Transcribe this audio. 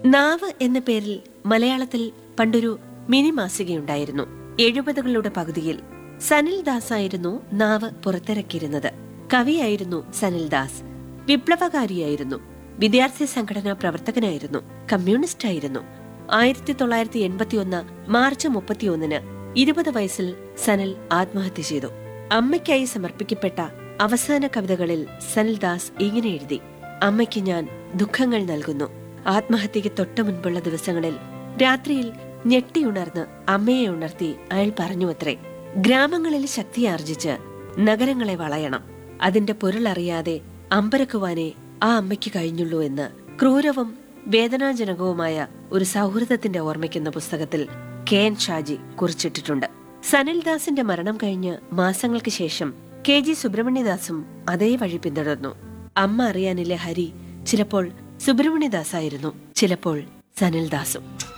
നാവ് എന്ന പേരിൽ മലയാളത്തിൽ പണ്ടൊരു മിനി മാസികയുണ്ടായിരുന്നു എഴുപതുകളുടെ പകുതിയിൽ സനിൽ ദാസ് ആയിരുന്നു നാവ് പുറത്തിറക്കിയിരുന്നത് കവിയായിരുന്നു സനിൽ ദാസ് വിപ്ലവകാരിയായിരുന്നു വിദ്യാർത്ഥി സംഘടനാ പ്രവർത്തകനായിരുന്നു കമ്മ്യൂണിസ്റ്റ് ആയിരുന്നു ആയിരത്തി തൊള്ളായിരത്തി എൺപത്തിയൊന്ന് മാർച്ച് മുപ്പത്തിയൊന്നിന് ഇരുപത് വയസ്സിൽ സനൽ ആത്മഹത്യ ചെയ്തു അമ്മയ്ക്കായി സമർപ്പിക്കപ്പെട്ട അവസാന കവിതകളിൽ സനിൽ ദാസ് ഇങ്ങനെ എഴുതി അമ്മയ്ക്ക് ഞാൻ ദുഃഖങ്ങൾ നൽകുന്നു ആത്മഹത്യയ്ക്ക് തൊട്ടു മുൻപുള്ള ദിവസങ്ങളിൽ രാത്രിയിൽ ഞെട്ടിയുണർന്ന് അമ്മയെ ഉണർത്തി അയാൾ പറഞ്ഞുവത്രേ ഗ്രാമങ്ങളിൽ ശക്തിയാർജിച്ച് നഗരങ്ങളെ വളയണം അതിന്റെ പൊരുളറിയാതെ അമ്പരക്കുവാനേ ആ അമ്മയ്ക്ക് കഴിഞ്ഞുള്ളൂ എന്ന് ക്രൂരവും വേദനാജനകവുമായ ഒരു സൗഹൃദത്തിന്റെ ഓർമ്മിക്കുന്ന പുസ്തകത്തിൽ കെ എൻ ഷാജി കുറിച്ചിട്ടിട്ടുണ്ട് സനിൽദാസിന്റെ മരണം കഴിഞ്ഞ് മാസങ്ങൾക്ക് ശേഷം കെ ജി സുബ്രഹ്മണ്യദാസും അതേ വഴി പിന്തുടർന്നു അമ്മ അറിയാനില്ലേ ഹരി ചിലപ്പോൾ സുബ്രഹ്മണ്യദാസായിരുന്നു ചിലപ്പോൾ സനിൽദാസും